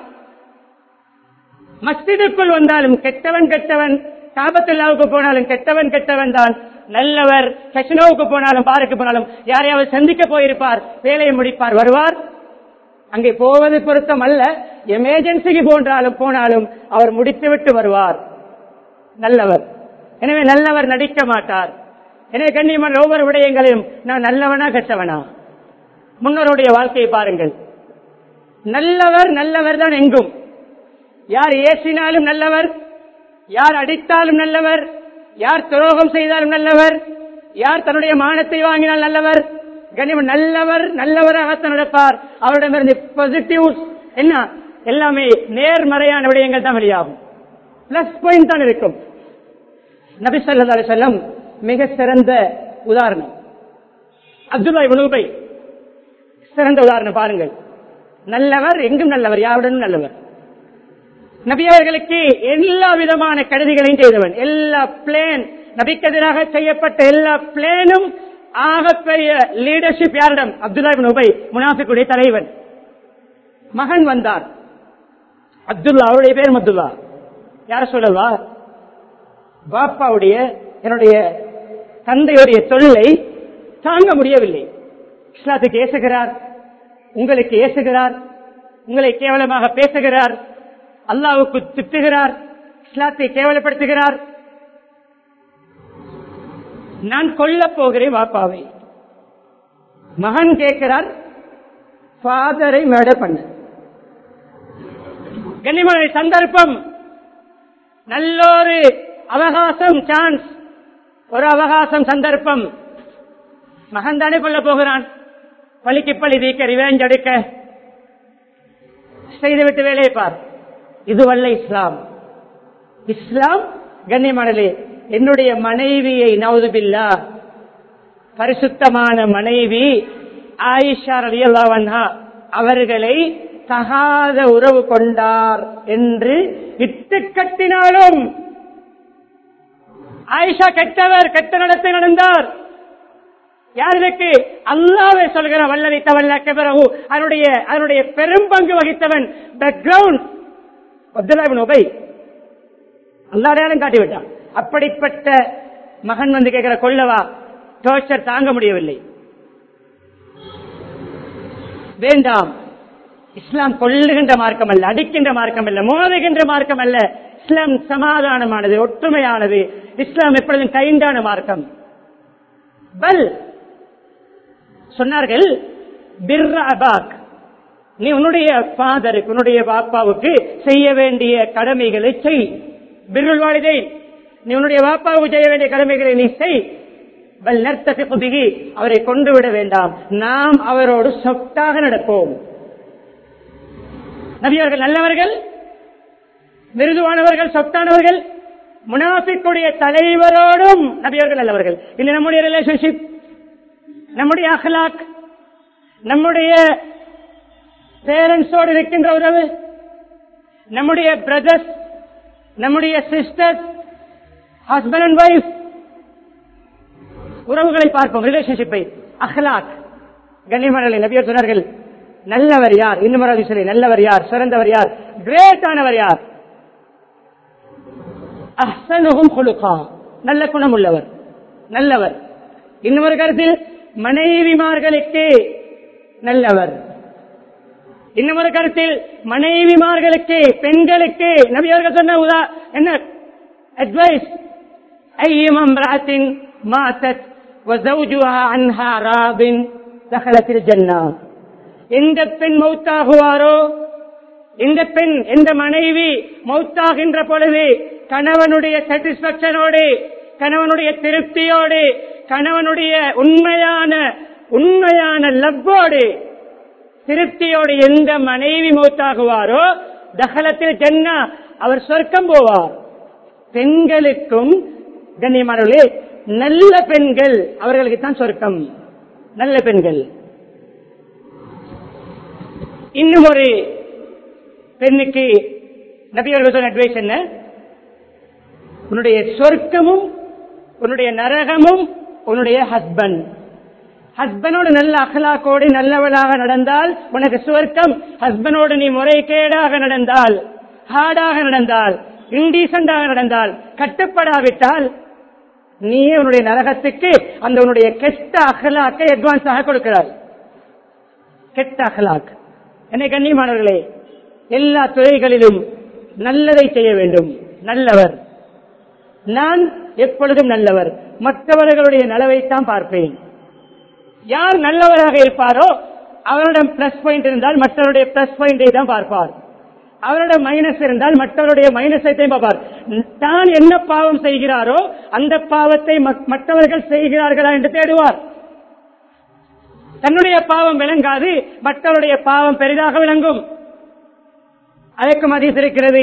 மஸ்ஜிதுக்குள் வந்தாலும் கெட்டவன் கெட்டவன் காபத்துல்லாவுக்கு போனாலும் கெட்டவன் கெட்டவன் தான் நல்லவர் கசினோவுக்கு போனாலும் பாருக்கு போனாலும் யாரையாவது சந்திக்க போயிருப்பார் வேலையை முடிப்பார் வருவார் அங்கே போவது பொருத்தம் அல்ல எமர்ஜென்சிக்கு போன்றாலும் போனாலும் அவர் முடித்துவிட்டு வருவார் நல்லவர் எனவே நல்லவர் நடிக்க மாட்டார் எனவே கண்ணியமான ஒவ்வொரு விடயங்களையும் நான் நல்லவனா கெட்டவனா முன்னோருடைய வாழ்க்கையை பாருங்கள் நல்லவர் நல்லவர் தான் எங்கும் யார் ஏசினாலும் நல்லவர் யார் அடித்தாலும் நல்லவர் யார் துரோகம் செய்தாலும் நல்லவர் யார் தன்னுடைய மானத்தை வாங்கினால் நல்லவர் கனிமன் நல்லவர் நல்லவராகத்தான் நடப்பார் அவரிடமிருந்து பாசிட்டிவ் என்ன எல்லாமே நேர்மறையான விடயங்கள் தான் வெளியாகும் பிளஸ் பாயிண்ட் தான் இருக்கும் நபி சொல்லா செல்லம் மிக சிறந்த உதாரணம் அப்துல்லா உணவுபை சிறந்த உதாரணம் பாருங்கள் நல்லவர் எங்கும் நல்லவர் யாருடனும் நல்லவர் நபி அவர்களுக்கு எல்லா விதமான கருதிகளையும் செய்தவன் எல்லா பிளேன் நபிக்கெதிராக செய்யப்பட்ட எல்லா பிளேனும் ஆகப்பெரிய லீடர்ஷிப் யாரிடம் அப்துல்லா உபை முனாஃபிக்குடைய தலைவன் மகன் வந்தார் அப்துல்லா அவருடைய பேர் அப்துல்லா யார சொல்லவா பாப்பாவுடைய என்னுடைய தந்தையுடைய தொல்லை தாங்க முடியவில்லை இஸ்லாத்துக்கு ஏசுகிறார் உங்களுக்கு ஏசுகிறார் உங்களை கேவலமாக பேசுகிறார் அல்லாவுக்கு திட்டுகிறார் இஸ்லாத்தை கேவலப்படுத்துகிறார் நான் கொல்ல போகிறேன் வாப்பாவை மகன் கேட்கிறார் ஃபாதரை மர்டர் பண்ண கண்ணிமலை சந்தர்ப்பம் நல்லொரு அவகாசம் சான்ஸ் ஒரு அவகாசம் சந்தர்ப்பம் மகன் தானே கொல்ல போகிறான் பழிக்கு பழி தீக்க ரிவேஞ்ச் எடுக்க செய்துவிட்டு வேலையை பார் இதுவல்ல இஸ்லாம் இஸ்லாம் கண்ணியமானலே என்னுடைய மனைவியை நவுதுபில்லா பரிசுத்தமான மனைவி ஆயிஷா ரலியல்லாஹு அவர்களை தகாத உறவு கொண்டார் என்று இட்டு கட்டினாலும் ஆயிஷா கெட்டவர் கெட்ட நடத்தை நடந்தார் யாருக்கு அல்லாவே சொல்கிற வல்லதை தவல்ல பிறகு அதனுடைய அதனுடைய பெரும் பங்கு வகித்தவன் பேக்ரவுண்ட் அப்துல்லாபின் உபை அல்லா நேரம் காட்டிவிட்டான் அப்படிப்பட்ட மகன் வந்து கேட்கிற கொள்ளவா டோர்ச்சர் தாங்க முடியவில்லை வேண்டாம் இஸ்லாம் கொல்லுகின்ற மார்க்கம் அல்ல அடிக்கின்ற மார்க்கம் அல்ல மோதுகின்ற மார்க்கம் அல்ல இஸ்லாம் சமாதானமானது ஒற்றுமையானது இஸ்லாம் எப்பொழுதும் கைண்டான மார்க்கம் பல் சொன்னார்கள் பிர்ர அபாக் நீ உன்னுடைய ஃபாதருக்கு உன்னுடைய பாப்பாவுக்கு செய்ய வேண்டிய கடமைகளை செய் பிர்ருல் வாலிதை நீ உன்னுடைய பாப்பாவுக்கு செய்ய வேண்டிய கடமைகளை நீ செய் பல் நர்த்தகி புதுகி அவரை கொண்டு விட வேண்டாம் நாம் அவரோடு சொத்தாக நடப்போம் நபியவர்கள் நல்லவர்கள் மிருதுவானவர்கள் சொத்தானவர்கள் முனாஃபிக்குடைய தலைவரோடும் நபியவர்கள் நல்லவர்கள் இல்லை நம்முடைய ரிலேஷன்ஷிப் நம்முடைய அஹ்லாக் நம்முடைய பேரண்ட்ஸோடு இருக்கின்ற உறவு நம்முடைய பிரதர்ஸ் நம்முடைய சிஸ்டர்ஸ் ஹஸ்பண்ட் அண்ட் ஒய்ஃப் உறவுகளை பார்ப்போம் ரிலேஷன்ஷிப்பை அஹ்லாக் கண்ணியமர்களை நபியர் சொன்னார்கள் நல்லவர் யார் இன்னும் ஒரு சொல்லி நல்லவர் யார் சிறந்தவர் யார் கிரேட்டானவர் யார் அஹ்சனுகும் குலுகா நல்ல குணம் உள்ளவர் நல்லவர் இன்னொரு கருத்தில் மனைவிமார்களுக்கு நல்லவர் இன்னொரு கருத்தில் மனைவிமார்களுக்கு பெண்களுக்கு நபியவர்கள் சொன்ன உதா என்ன அட்வைஸ் ஐயம் அம்ராத்தின் மாத்தத் وزوجها عنها راض دخلت الجنة எந்த பெண் மௌத்தாகுவாரோ இந்த பெண் எந்த மனைவி மௌத்தாகின்ற பொழுது கணவனுடைய சாட்டிஸ்பேக்சனோடு கணவனுடைய திருப்தியோடு கணவனுடைய உண்மையான உண்மையான லவ்வோடு திருப்தியோடு எந்த மனைவி மௌத்தாகுவாரோ தகலத்தில் ஜன்னா அவர் சொர்க்கம் போவார் பெண்களுக்கும் கண்ணியமானவர்களே நல்ல பெண்கள் அவர்களுக்கு தான் சொர்க்கம் நல்ல பெண்கள் இன்னும் ஒரு பெண்ணுக்கு நபியர்கள் சொன்ன அட்வைஸ் என்ன உன்னுடைய சொர்க்கமும் உன்னுடைய நரகமும் உன்னுடைய ஹஸ்பண்ட் ஹஸ்பண்டோடு நல்ல அகலாக்கோடு நல்லவளாக நடந்தால் உனக்கு சுவர்க்கம் ஹஸ்பண்டோடு நீ முறைகேடாக நடந்தால் ஹார்டாக நடந்தால் இன்டீசென்டாக நடந்தால் கட்டுப்படாவிட்டால் நீயே உன்னுடைய நரகத்துக்கு அந்த உன்னுடைய கெட்ட அகலாக்கை அட்வான்ஸாக கொடுக்கிறாய் கெட்ட அகலாக் என்னை கண்ணியமானவர்களே எல்லா துறைகளிலும் நல்லதை செய்ய வேண்டும் நல்லவர் நான் எப்பொழுதும் நல்லவர் மற்றவர்களுடைய நலவைத்தான் பார்ப்பேன் யார் நல்லவராக இருப்பாரோ அவரிடம் பிளஸ் பாயிண்ட் இருந்தால் மற்றவருடைய பிளஸ் பாயிண்டை தான் பார்ப்பார் அவரிடம் மைனஸ் இருந்தால் மற்றவருடைய மைனஸை தான் பார்ப்பார் தான் என்ன பாவம் செய்கிறாரோ அந்த பாவத்தை மற்றவர்கள் செய்கிறார்களா என்று தேடுவார் தன்னுடைய பாவம் விளங்காது மற்றவருடைய பாவம் பெரிதாக விளங்கும் அதற்கு மதியம் இருக்கிறது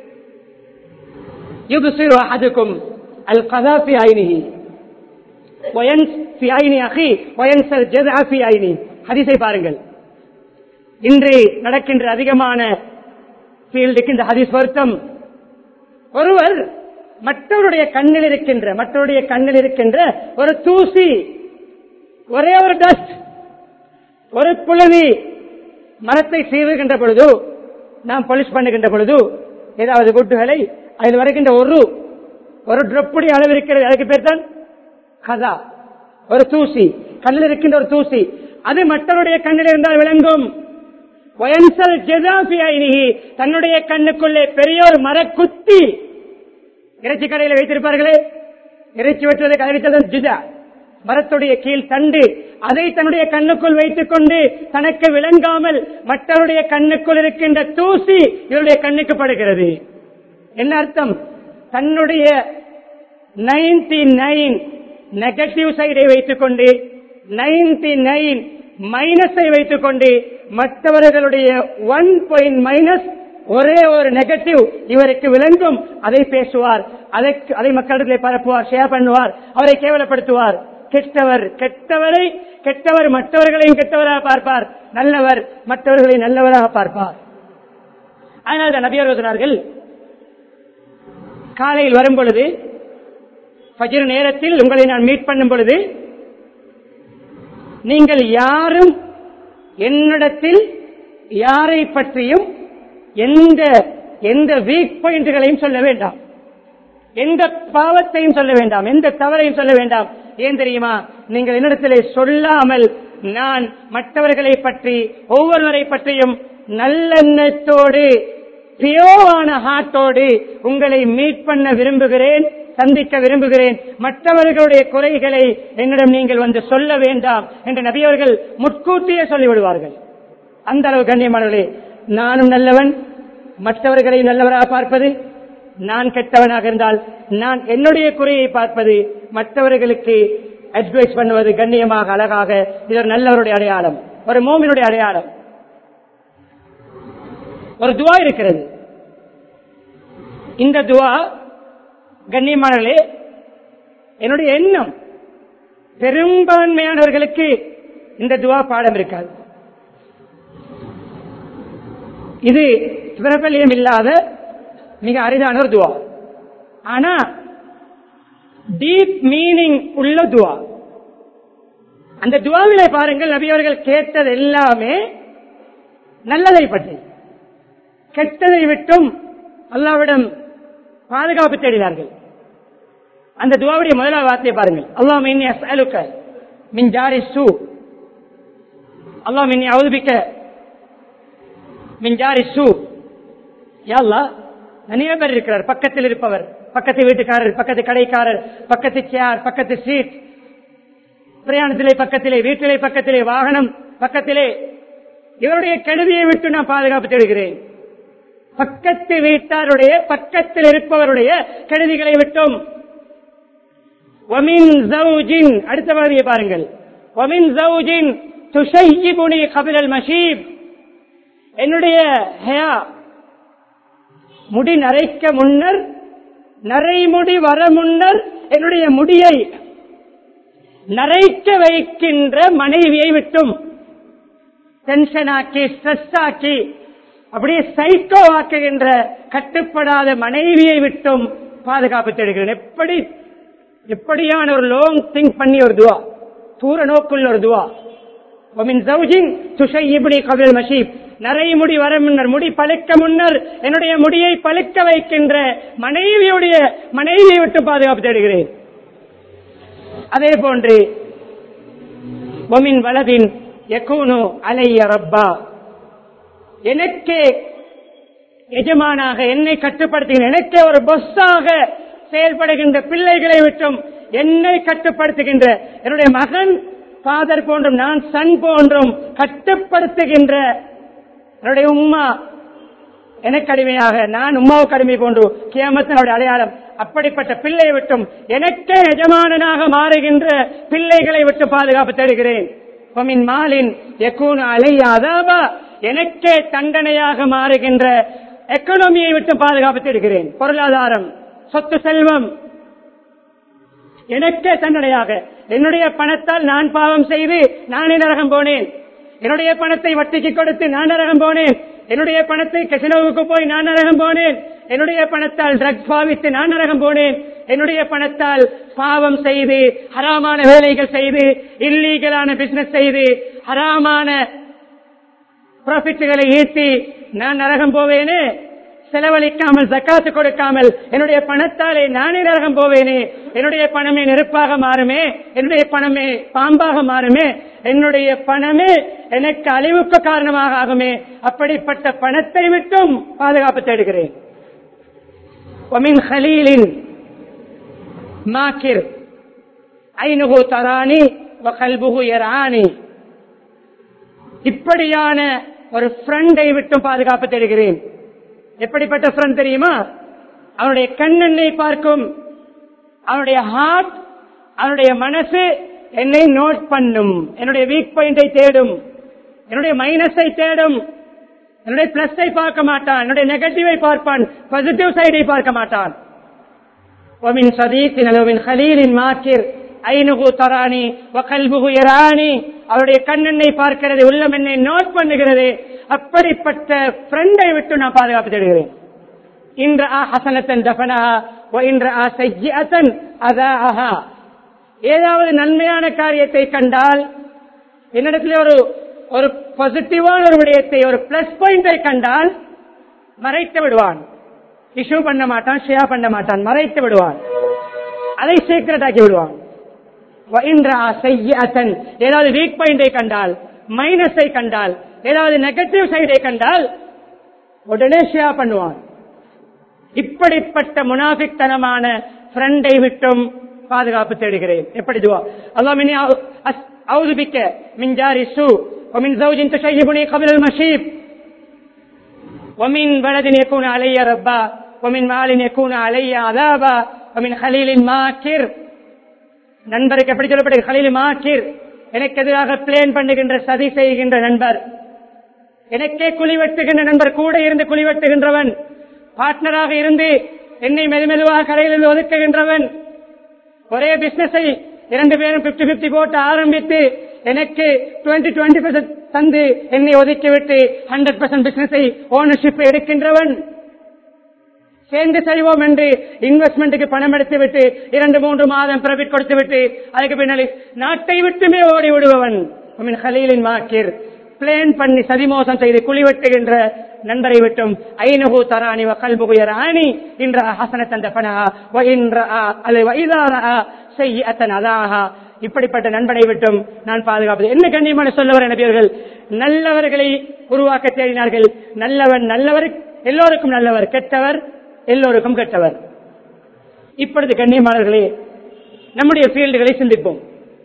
يبصر أحدكم القذى في عينه وينس في عين أخيه وينسى الجذع في عينه ஹதீஸை பாருங்கள் இன்று நடக்கின்ற அதிகமான ஃபீல்டுக்கு இந்த ஹதீஸ் பொருத்தம் ஒருவர் மற்றவருடைய கண்ணில் இருக்கின்ற மற்றவருடைய கண்ணில் இருக்கின்ற ஒரு தூசி ஒரே ஒரு டஸ்ட் ஒரு புழுதி மரத்தை சீவுகின்ற பொழுது நாம் பொலிஷ் பண்ணுகின்ற பொழுது ஏதாவது குட்டுகளை அதில் வருகின்ற ஒரு ஒரு ட்ரப்புடி அளவு இருக்கிறது அதுக்கு பேர் தான் கதா ஒரு தூசி கண்ணில் இருக்கின்ற ஒரு தூசி அது மற்றவருடைய கண்ணில் இருந்தால் விளங்கும் வயன்சல் ஜெதாபி ஐனிஹி தன்னுடைய கண்ணுக்குள்ளே பெரிய ஒரு மரக்குத்தி இறைச்சி கடையில் வைத்திருப்பார்களே இறைச்சி வெட்டுவதற்கு அறிவித்தது ஜிதா மரத்துடைய கீழ் தண்டு அதை தன்னுடைய கண்ணுக்குள் வைத்துக் கொண்டு தனக்கு விளங்காமல் மற்றவருடைய கண்ணுக்குள் இருக்கின்ற தூசி இவருடைய கண்ணுக்கு படுகிறது என்ன அர்த்தம் தன்னுடைய நைன்டி நைன் நெகட்டிவ் சைடை வைத்துக் கொண்டு நைன்டி நைன் மைனஸை வைத்துக் கொண்டு மற்றவர்களுடைய ஒன் பாயிண்ட் மைனஸ் ஒரே ஒரு நெகட்டிவ் இவருக்கு விளங்கும் அதை பேசுவார் அதற்கு அதை மக்களிடத்திலே பரப்புவார் ஷேர் பண்ணுவார் அவரை கேவலப்படுத்துவார் கெட்டவர் கெட்டவரை கெட்டவர் மற்றவர்களையும் கெட்டவராக பார்ப்பார் நல்லவர் மற்றவர்களை நல்லவராக பார்ப்பார் அதனால் தான் நபியர் சொன்னார்கள் காலையில் வரும் பொழுது பஜிர நேரத்தில் உங்களை நான் மீட் பண்ணும் பொழுது நீங்கள் யாரும் என்னிடத்தில் யாரை பற்றியும் எந்த எந்த வீக் பாயிண்ட்களையும் சொல்ல வேண்டாம் எந்த பாவத்தையும் சொல்ல வேண்டாம் எந்த தவறையும் சொல்ல வேண்டாம் ஏன் தெரியுமா நீங்கள் என்னிடத்திலே சொல்லாமல் நான் மற்றவர்களை பற்றி ஒவ்வொருவரை பற்றியும் நல்லெண்ணத்தோடு பியோவான ஹார்ட்டோடு உங்களை மீட் பண்ண விரும்புகிறேன் சந்திக்க விரும்புகிறேன் மற்றவர்களுடைய குறைகளை என்னிடம் நீங்கள் வந்து சொல்ல வேண்டாம் என்று நபியவர்கள் முட்கூட்டியே சொல்லிவிடுவார்கள் அந்த அளவு கண்ணியமானவர்களே நானும் நல்லவன் மற்றவர்களை நல்லவராக பார்ப்பது நான் கெட்டவனாக இருந்தால் நான் என்னுடைய குறையை பார்ப்பது மற்றவர்களுக்கு அட்வைஸ் பண்ணுவது கண்ணியமாக அழகாக இது ஒரு நல்லவருடைய அடையாளம் ஒரு மோமினுடைய அடையாளம் ஒரு துவா இருக்கிறது இந்த துவா கண்ணியமானவர்களே என்னுடைய எண்ணம் பெரும்பான்மையானவர்களுக்கு இந்த துவா பாடம் இருக்காது இது பிரபல்யம் இல்லாத மிக அரிதான ஒரு துவா ஆனா டீப் மீனிங் உள்ள துவா அந்த துவாவிலே பாருங்கள் நபி அவர்கள் கேட்டது எல்லாமே நல்லதை பற்றி கெட்டதை விட்டும் அல்லாவிடம் பாதுகாப்பு தேடினார்கள் அந்த துவாவுடைய முதலாவது வார்த்தையை பாருங்கள் அல்லாஹ் மின்னி அஸ்அலுக்க மின் ஜாரி சூ அல்லாஹ் மின்னி அவுதுபிக்க மின் ஜாரி சூ யாழ்லா நிறைய பேர் இருக்கிறார் பக்கத்தில் இருப்பவர் பக்கத்து வீட்டுக்காரர் பக்கத்து கடைக்காரர் பக்கத்து சேர் பக்கத்து சீட் பிரயாணத்திலே பக்கத்திலே வீட்டிலே பக்கத்திலே வாகனம் பக்கத்திலே இவருடைய கெடுதியை விட்டு நான் பாதுகாப்பு தேடுகிறேன் பக்கத்து வீட்டாருடைய பக்கத்தில் இருப்பவருடைய கெடுதிகளை விட்டும் ஒமின் ஜவுஜின் அடுத்த பகுதியை பாருங்கள் ஒமின் ஜவுஜின் துஷையிபுனி கபிலல் மஷீப் என்னுடைய ஹயா முடி நரைக்க முன்னர் நரைமுடி வர முன்னர் என்னுடைய முடியை நரைக்க வைக்கின்ற மனைவியை விட்டும் டென்ஷன் ஆக்கி ஸ்ட்ரெஸ் ஆக்கி அப்படியே சைக்கோ ஆக்குகின்ற கட்டுப்படாத மனைவியை விட்டும் பாதுகாப்பு தேடுகிறேன் எப்படி எப்படியான ஒரு லோங் திங்க் பண்ணி ஒரு துவா தூர நோக்குள்ள ஒரு துவா ஒமின் சௌஜின் துஷை இப்படி கபில் மஷீப் நரைமுடி வர முன்னர் முடி பழுக்க முன்னர் என்னுடைய முடியை பழுக்க வைக்கின்ற மனைவியுடைய மனைவியை விட்டு பாதுகாப்பு தேடுகிறேன் அதே போன்று ஒமின் வலதின் யகூனு அலைய ரப்பா எனக்கே எஜமானாக என்னை கட்டுப்படுத்துகின்ற எனக்கே ஒரு பொஸ்ஸாக செயல்படுகின்ற பிள்ளைகளை விட்டும் என்னை கட்டுப்படுத்துகின்ற என்னுடைய மகன் ஃபாதர் போன்றும் நான் சன் போன்றும் கட்டுப்படுத்துகின்ற என்னுடைய உம்மா எனக்கு அடிமையாக நான் உம்மாவுக்கு அடிமை போன்று கியாமத்தினுடைய அடையாளம் அப்படிப்பட்ட பிள்ளையை விட்டும் எனக்கே எஜமானனாக மாறுகின்ற பிள்ளைகளை விட்டு பாதுகாப்பு தேடுகிறேன் பொமின் மாலின் எக்கூன் அலைய அதாபா எனக்கே தண்டனையாக மாறுகின்ற எக்கனாமியை விட்டு பாதுகாப்பு தேடுகிறேன் பொருளாதாரம் சொத்து செல்வம் எனக்கே தண்டனையாக என்னுடைய பணத்தால் நான் பாவம் செய்து நானே நரகம் போனேன் என்னுடைய பணத்தை வட்டிக்கு கொடுத்து நான் நரகம் போனேன் என்னுடைய பணத்தை கசினோவுக்கு போய் நான் நரகம் போனேன் என்னுடைய பணத்தால் ட்ரக்ஸ் பாவித்து நான் நரகம் போனேன் என்னுடைய பணத்தால் பாவம் செய்து ஹராமான வேலைகள் செய்து இல்லீகலான பிசினஸ் செய்து ஹராமான ப்ராஃபிட்டுகளை ஈட்டி நான் நரகம் போவேனே செலவழிக்காமல் ஜக்காத்து கொடுக்காமல் என்னுடைய பணத்தாலே நானே நரகம் போவேனே என்னுடைய பணமே நெருப்பாக மாறுமே என்னுடைய பணமே பாம்பாக மாறுமே என்னுடைய பணமே எனக்கு அழிவுக்கு காரணமாக ஆகுமே அப்படிப்பட்ட பணத்தை விட்டும் பாதுகாப்பு தேடுகிறேன் ஒமின் ஹலீலின் மாக்கிர் ஐநுகு தராணி வகல்புகு எராணி இப்படியான ஒரு ஃப்ரெண்டை விட்டும் பாதுகாப்பு தேடுகிறேன் எப்படிப்பட்ட ஃப்ரெண்ட் தெரியுமா அவனுடைய கண்ணெண்ணை பார்க்கும் அவனுடைய ஹார்ட் அவனுடைய மனசு என்னை நோட் பண்ணும் என்னுடைய வீக் பாயிண்டை தேடும் என்னுடைய மைனஸை தேடும் என்னுடைய பிளஸை பார்க்க மாட்டான் என்னுடைய நெகட்டிவை பார்ப்பான் பாசிட்டிவ் சைடை பார்க்க மாட்டான் ஒமின் சதீத்தின் அளவின் ஹலீலின் மாக்கிர் ஐநுகு தராணி வகல்புகு எராணி அவருடைய கண்ணெண்ணை பார்க்கிறது உள்ளம் என்னை நோட் பண்ணுகிறது அப்படிப்பட்ட ஃப்ரெண்டை விட்டு நான் பாதுகாப்பு தேடுகிறேன் இன்று ஆ ஹசனத்தன் தபனஹா இன்று ஆ சையத்தன் அதாஹா ஏதாவது நன்மையான காரியத்தை கண்டால் என்னிடத்தில் ஒரு ஒரு பாசிட்டிவான ஒரு விடயத்தை ஒரு பிளஸ் பாயிண்டை கண்டால் மறைத்து விடுவான் இஷ்யூ பண்ண மாட்டான் ஷேர் பண்ண மாட்டான் மறைத்து விடுவான் அதை சீக்கிரட் ஆக்கி விடுவான் ஏதாவது வீக் பாயிண்டை கண்டால் மைனஸை கண்டால் ஏதாவது நெகட்டிவ் சைடை கண்டால் உடனே ஷேர் பண்ணுவான் இப்படிப்பட்ட முனாபித்தனமான ஃப்ரெண்டை விட்டும் பாதுகாப்பு தேடுகிறேன் எப்படி துவா அல்லாஹ் மினி அவுது பிக்க மின் ஜாரி சு ومن زوج تشيبني قبل المشيب ومن بلد يكون علي ربا ومن مال يكون علي عذابا ومن خليل ماكر நண்பருக்கு எப்படி சொல்லப்பட்டது கலில் மாக்கீர் எனக்கு எதிராக பிளேன் பண்ணுகின்ற சதி செய்கின்ற நண்பர் எனக்கே குழி வெட்டுகின்ற நண்பர் கூட இருந்து குழி வெட்டுகின்றவன் பார்ட்னராக இருந்து என்னை மெதுமெதுவாக கடையில் ஒதுக்குகின்றவன் ஒரே பிசினஸை இரண்டு பேரும் பிப்டி பிப்டி போட்டு ஆரம்பித்து எனக்கு டுவெண்ட்டி டுவெண்ட்டி தந்து என்னை ஒதுக்கிவிட்டு ஹண்ட்ரட் பர்சன்ட் பிசினஸை ஓனர்ஷிப் எடுக்கின்றவன் சேர்ந்து செய்வோம் என்று இன்வெஸ்ட்மெண்ட்டுக்கு பணம் எடுத்து விட்டு இரண்டு மூன்று மாதம் பிரபிட் கொடுத்து விட்டு அதுக்கு பின்னாடி நாட்டை விட்டுமே ஓடி விடுபவன் ஹலீலின் மாக்கீர் பிளேன் பண்ணி சதிமோசம் செய்து குழி வெட்டுகின்ற நண்பரை விட்டும் ஐநகு தராணி கல்புகுயர் ஆணி இன்ற ஹசன தந்த பனஹா அல்லது வைதாரா செய்ய அத்தன் அதாகா இப்படிப்பட்ட நண்பனை விட்டும் நான் பாதுகாப்பது என்ன கண்ணியமான சொல்லவர் நபியர்கள் நல்லவர்களை உருவாக்க தேடினார்கள் நல்லவன் நல்லவர் எல்லோருக்கும் நல்லவர் கெட்டவர் எல்லோருக்கும் கெட்டவர் இப்பொழுது கண்ணியமானவர்களே நம்முடைய ஃபீல்டுகளை சிந்திப்போம்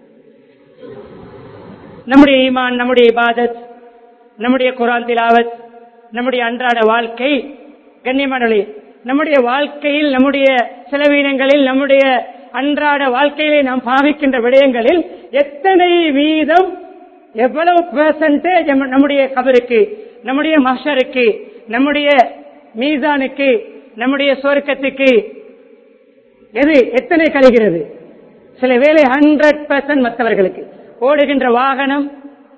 நம்முடைய ஈமான் நம்முடைய இபாதத் நம்முடைய குரான் திலாவத் நம்முடைய அன்றாட வாழ்க்கை கண்ணியமானவர்களே நம்முடைய வாழ்க்கையில் நம்முடைய செலவீனங்களில் நம்முடைய அன்றாட வாழ்க்கையிலே நாம் பாவிக்கின்ற விடயங்களில் எத்தனை வீதம் எவ்வளவு பெர்சன்டேஜ் நம்முடைய கபருக்கு நம்முடைய மஷருக்கு நம்முடைய மீசானுக்கு நம்முடைய சுவர்க்கத்துக்கு எது எத்தனை கழிகிறது சில வேலை ஹண்ட்ரட் பர்சன்ட் மற்றவர்களுக்கு ஓடுகின்ற வாகனம்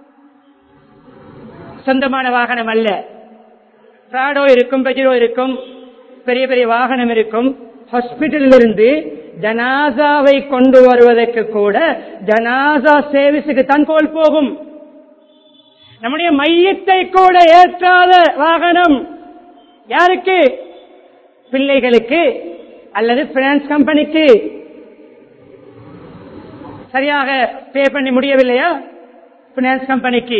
சொந்தமான வாகனம் அல்ல பிராடோ இருக்கும் பெஜிரோ இருக்கும் பெரிய பெரிய வாகனம் இருக்கும் ஹாஸ்பிட்டலில் இருந்து ஜனாசாவை கொண்டு வருவதற்கு கூட ஜனாசா சேவிஸுக்கு தான் கோல் போகும் நம்முடைய மையத்தை கூட ஏற்றாத வாகனம் யாருக்கு பிள்ளைகளுக்கு அல்லது பினான்ஸ் கம்பெனிக்கு சரியாக பே பண்ணி முடியவில்லையா பினான்ஸ் கம்பெனிக்கு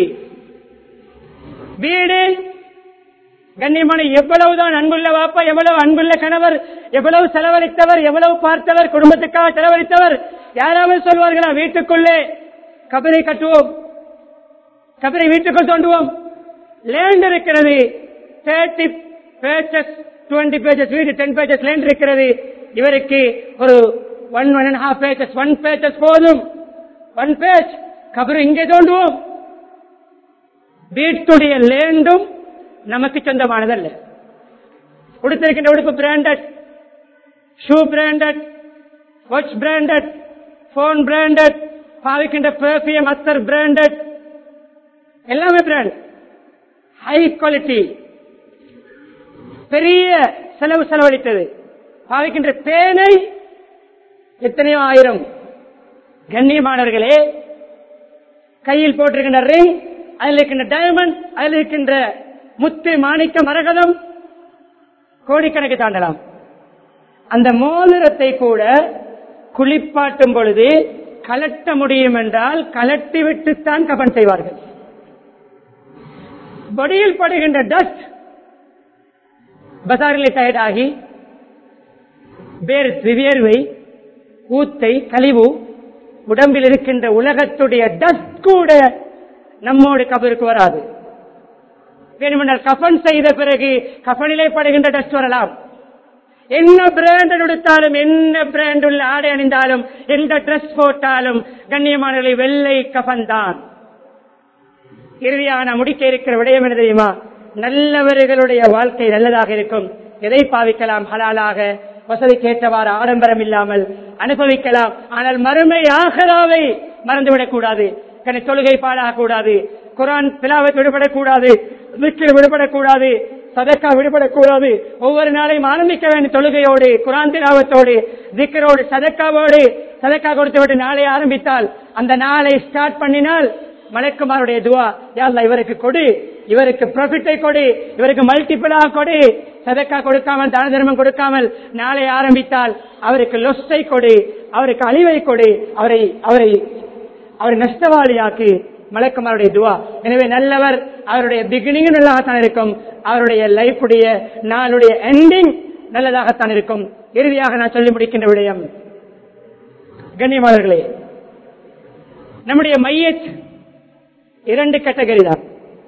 வீடு கண்ணியமான எவ்வளவுதான் அன்புள்ள வாப்பா எவ்வளவு அன்புள்ள கணவர் எவ்வளவு செலவழித்தவர் எவ்வளவு பார்த்தவர் குடும்பத்துக்காக செலவழித்தவர் யாராவது சொல்வார்களா வீட்டுக்குள்ளே கபரை கட்டுவோம் கபரை வீட்டுக்குள் தோண்டுவோம் லேண்ட் இருக்கிறது தேர்ட்டி பேச்சஸ் டுவெண்ட்டி பேஜஸ் வீடு டென் பேஜஸ் லேண்ட் இருக்கிறது இவருக்கு ஒரு one one and half perches one perches போதும் ஒன் பேஜ் கபரு இங்கே தோண்டுவோம் வீட்டுடைய லேண்டும் நமக்கு சொந்தமானதல்ல உடுத்திருக்கின்ற உடுப்பு branded shoe branded watch branded phone branded பாவிக்கின்ற பெர்ஃபியம் அத்தர் பிராண்டட் எல்லாமே பிராண்ட் ஹை குவாலிட்டி பெரிய செலவு செலவழித்தது பாவிக்கின்ற பேனை எத்தனையோ ஆயிரம் கண்ணியமானவர்களே கையில் போட்டிருக்கின்ற ரிங் அதில் இருக்கின்ற டைமண்ட் அதில் இருக்கின்ற முத்து மாணிக்க மரகதம் கோடிக்கணக்கு தாண்டலாம் அந்த மோதிரத்தை கூட குளிப்பாட்டும் பொழுது கலட்ட முடியும் என்றால் கலட்டி விட்டுத்தான் கபன் செய்வார்கள் பொடியில் படுகின்ற டஸ்ட் பசாரிலே டயர்டாகி வேர்த்து வியர்வை ஊத்தை கழிவு உடம்பில் இருக்கின்ற உலகத்துடைய டஸ்ட் கூட நம்மோடு கபருக்கு வராது வேணுமென்றால் கஃபன் செய்த பிறகு கஃபனிலே படுகின்ற டஸ்ட் வரலாம் என்ன பிராண்ட் எடுத்தாலும் என்ன பிராண்ட் உள்ள ஆடை அணிந்தாலும் எந்த ட்ரெஸ் போட்டாலும் கண்ணியமானவர்களை வெள்ளை கஃபன் தான் இறுதியான முடிக்க இருக்கிற விடயம் என்ன தெரியுமா நல்லவர்களுடைய வாழ்க்கை நல்லதாக இருக்கும் எதை பாவிக்கலாம் ஹலாலாக வசதி கேட்டவாறு ஆடம்பரம் இல்லாமல் அனுபவிக்கலாம் ஆனால் மறுமை ஆகராவை மறந்துவிடக் கூடாது கணி தொழுகை பாழாக கூடாது குரான் பிலாவத் விடுபடக்கூடாது விக்கில் விடுபடக்கூடாது சதக்கா விடுபடக்கூடாது ஒவ்வொரு நாளையும் ஆரம்பிக்க வேண்டிய தொழுகையோடு குரான் திலாவத்தோடு திக்கரோடு சதக்காவோடு சதக்கா கொடுத்து விட்டு நாளை ஆரம்பித்தால் அந்த நாளை ஸ்டார்ட் பண்ணினால் மலக்குமாருடைய துவா யாழ்லா இவருக்கு கொடு இவருக்கு ப்ராஃபிட்டை கொடு இவருக்கு மல்டிபிளா கொடு சதக்கா கொடுக்காமல் தான தர்மம் கொடுக்காமல் நாளை ஆரம்பித்தால் அவருக்கு லொஸ்டை கொடு அவருக்கு அழிவை கொடு அவரை அவரை அவரை நஷ்டவாளியாக்கு மலக்குமாருடைய துவா எனவே நல்லவர் அவருடைய பிகினிங் நல்லதாகத்தான் இருக்கும் அவருடைய லைஃபுடைய நாளுடைய எண்டிங் நல்லதாகத்தான் இருக்கும் இறுதியாக நான் சொல்லி முடிக்கின்ற விடயம் கண்ணியமாளர்களே நம்முடைய மையத் இரண்டு கேட்டகரி தான்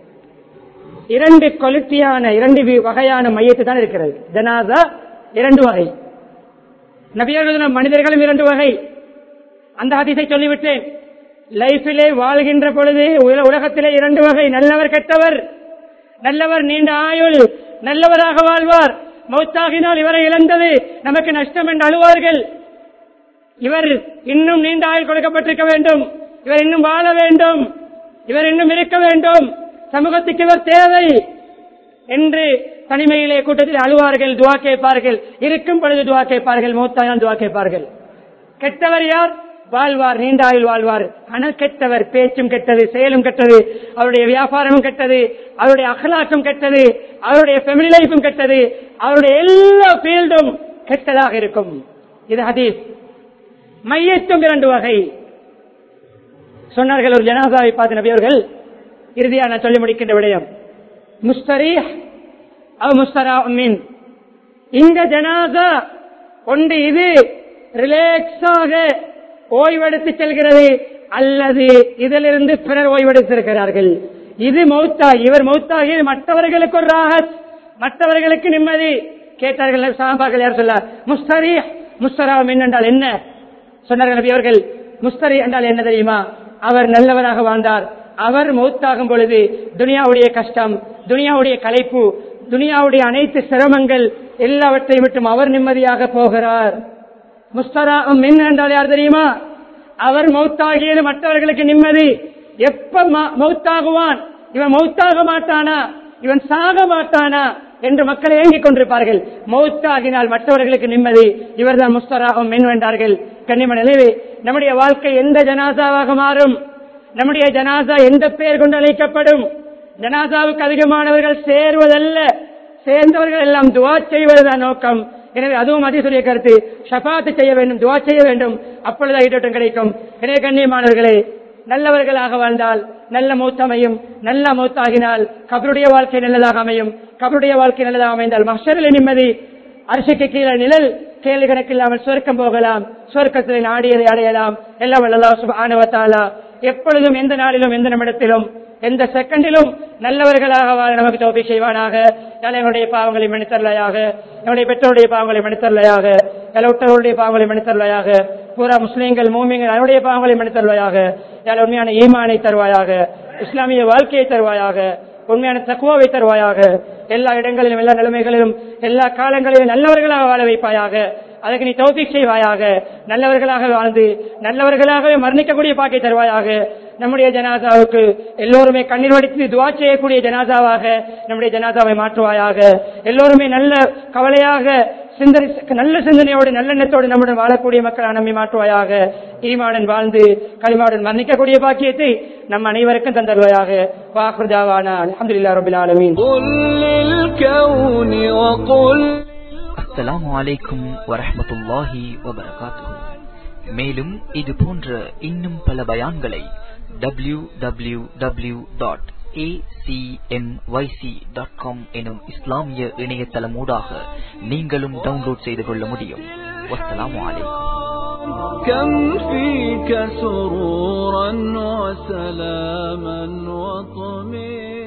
இரண்டு கொலிட்டியான இரண்டு வி- வகையான மையத்து தான் இருக்கிறது ஜனாதா இரண்டு வகை நபியர்கள் மனிதர்களும் இரண்டு வகை அந்த ஹதீஸை சொல்லிவிட்டேன் லைஃபிலே வாழ்கின்ற பொழுது உல- உலகத்திலே இரண்டு வகை நல்லவர் கெட்டவர் நல்லவர் நீண்ட ஆயுள் நல்லவராக வாழ்வார் மௌத்தாகினால் இவரை இழந்தது நமக்கு நஷ்டம் என்று அழுவார்கள் இவர் இன்னும் நீண்ட ஆயுள் கொடுக்கப்பட்டிருக்க வேண்டும் இவர் இன்னும் வாழ வேண்டும் இவர் இன்னும் இருக்க வேண்டும் சமூகத்துக்கு இவர் தேவை என்று தனிமையிலே கூட்டத்தில் அழுவார்கள் துவா கேட்பார்கள் இருக்கும் பொழுது துவா கேட்பார்கள் மூத்தாயால் துவா கேட்பார்கள் கெட்டவர் யார் வாழ்வார் நீண்ட ஆயுள் வாழ்வார் ஆனால் கெட்டவர் பேச்சும் கெட்டது செயலும் கெட்டது அவருடைய வியாபாரமும் கெட்டது அவருடைய அகலாக்கம் கெட்டது அவருடைய ஃபெமிலி லைஃபும் கெட்டது அவருடைய எல்லா ஃபீல்டும் கெட்டதாக இருக்கும் இது ஹதீஸ் மையத்தும் இரண்டு வகை சொன்னார்கள் ஒரு ஜனாதாவை பார்த்த நபியவர்கள் இறுதியா நான் சொல்லி முடிக்கின்ற விடயம் முஸ்தரி அவ் முஸ்தரா மீன் இந்த ஜனாதா ஒன்று இது ரிலாக்ஸாக ஓய்வெடுத்து செல்கிறது அல்லது இதிலிருந்து பிறர் ஓய்வெடுத்திருக்கிறார்கள் இது மௌத்தா இவர் மௌத்தாகி மற்றவர்களுக்கு ஒரு ராகத் மற்றவர்களுக்கு நிம்மதி கேட்டார்கள் சாம்பார்கள் யார் சொல்ல முஸ்தரி முஸ்தரா மீன் என்றால் என்ன சொன்னார்கள் நபி அவர்கள் முஸ்தரி என்றால் என்ன தெரியுமா அவர் நல்லவராக வாழ்ந்தார் அவர் மௌத்தாகும் பொழுது துனியாவுடைய கஷ்டம் துனியாவுடைய கலைப்பு துனியாவுடைய அனைத்து சிரமங்கள் எல்லாவற்றையும் விட்டும் அவர் நிம்மதியாக போகிறார் முஸ்தரா மின் என்றால் யார் தெரியுமா அவர் மௌத்தாகியது மற்றவர்களுக்கு நிம்மதி எப்ப ம- மௌத்தாகுவான் இவன் மௌத்தாக மாட்டானா இவன் சாக மாட்டானா என்று மக்கள் ஏங்கிக் கொண்டிருப்பார்கள் மௌத்தாகினால் மற்றவர்களுக்கு நிம்மதி இவர்தான் முஸ்தராகும் மின் வென்றார்கள் கண்ணிம நிலைவே நம்முடைய வாழ்க்கை எந்த ஜனாசாவாக மாறும் நம்முடைய ஜனாசா எந்த பெயர் கொண்டு அழைக்கப்படும் ஜனாசாவுக்கு அதிகமானவர்கள் சேருவதல்ல சேர்ந்தவர்கள் எல்லாம் துவா செய்வதுதான் நோக்கம் எனவே அதுவும் அதிசுரிய கருத்து ஷபாத்து செய்ய வேண்டும் துவா செய்ய வேண்டும் அப்பொழுது ஈட்டோட்டம் கிடைக்கும் எனவே கண்ணியமானவர்களே நல்லவர்களாக வாழ்ந்தால் நல்ல மூத்தமையும் நல்ல மூத்தாகினால் கபருடைய வாழ்க்கை நல்லதாக அமையும் கபருடைய வாழ்க்கை நல்லதாக அமைந்தால் மஷரில் நிம்மதி அரிசிக்கு கீழே நிழல் கேள்வி கணக்கில்லாமல் சொர்க்கம் போகலாம் சொர்க்கத்தில் நாடியதை அடையலாம் எல்லாம் வல்லல்லாஹு சுப்ஹானஹு வ தஆலா எப்பொழுதும் எந்த நாளிலும் எந்த நிமிடத்திலும் எந்த செகண்டிலும் நல்லவர்களாக வாழ நமக்கு தோப்பி செய்வானாக யாழ் எங்களுடைய பாவங்களை மன்னித்தரலையாக என்னுடைய பெற்றோருடைய பாவங்களை மன்னித்தரலையாக எலவுட்டவருடைய பாவங்களை மன்னித்தரலையாக பூரா முஸ்லீம்கள் மூமிங்கள் அவருடைய பாவங்களை மன்னித்தரலையாக யாழ் உண்மையான ஈமானை தருவாயாக இஸ்லாமிய வாழ்க்கையை தருவாயாக உண்மையான தக்குவாவை தருவாயாக எல்லா இடங்களிலும் எல்லா நிலைமைகளிலும் எல்லா காலங்களிலும் நல்லவர்களாக வாழ வைப்பாயாக அதற்கு நீ தௌபிக் செய்வாயாக நல்லவர்களாக வாழ்ந்து நல்லவர்களாகவே மரணிக்கக்கூடிய பாக்கை தருவாயாக நம்முடைய ஜனாதாவுக்கு எல்லோருமே கண்ணீர் வடித்து துவா செய்யக்கூடிய ஜனாதாவாக நம்முடைய ஜனாதாவை மாற்றுவாயாக எல்லோருமே நல்ல கவலையாக சிந்தனை நல்ல சிந்தனையோடு நல்லெண்ணத்தோடு நம்முடன் வாழக்கூடிய மக்கள் நம்மை மாற்றுவாயாக ஈமாடன் வாழ்ந்து களிமாடன் மரணிக்கக்கூடிய பாக்கியத்தை நம் அனைவருக்கும் தந்தருவாயாக வாக்குதாவான அலமதுல்லா ரபில் ஆலமீன் قل للكون وقل அஸ்ஸலாமு அலைக்கும் வரஹ்மத்துல்லாஹி வபரகாத்துஹு மேலும் இது போன்ற இன்னும் பல பயான்களை டபிள்யூ டபிள்யூ டபிள்யூ டாட் எனும் இஸ்லாமிய இணையதளமூடாக நீங்களும் டவுன்லோட் செய்து கொள்ள முடியும் வஸ்ஸலாமு அலைக்கும் كم فيك سرورا وسلاما وطمئنا